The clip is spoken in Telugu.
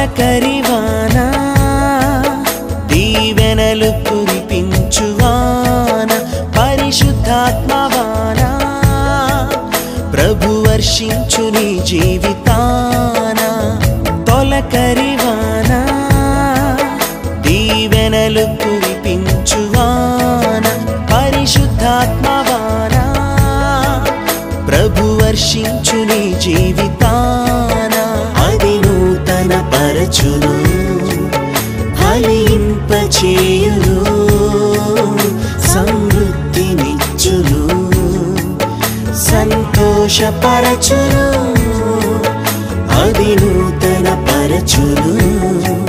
తొలకరివానా దీవెనలు కురిపించువాన పరిశుద్ధాత్మవానా ప్రభు వర్షించు నీ జీవితాన తొలకరివానా దీవెనలు కురిపించువాన పరిశుద్ధాత్మవానా ప్రభు వర్షించు నీ జీవితాన అది నూతన పరచును ఫలింపచేయును సమృద్ధినిచ్చును సంతోషపరచును అది నూతన పరచును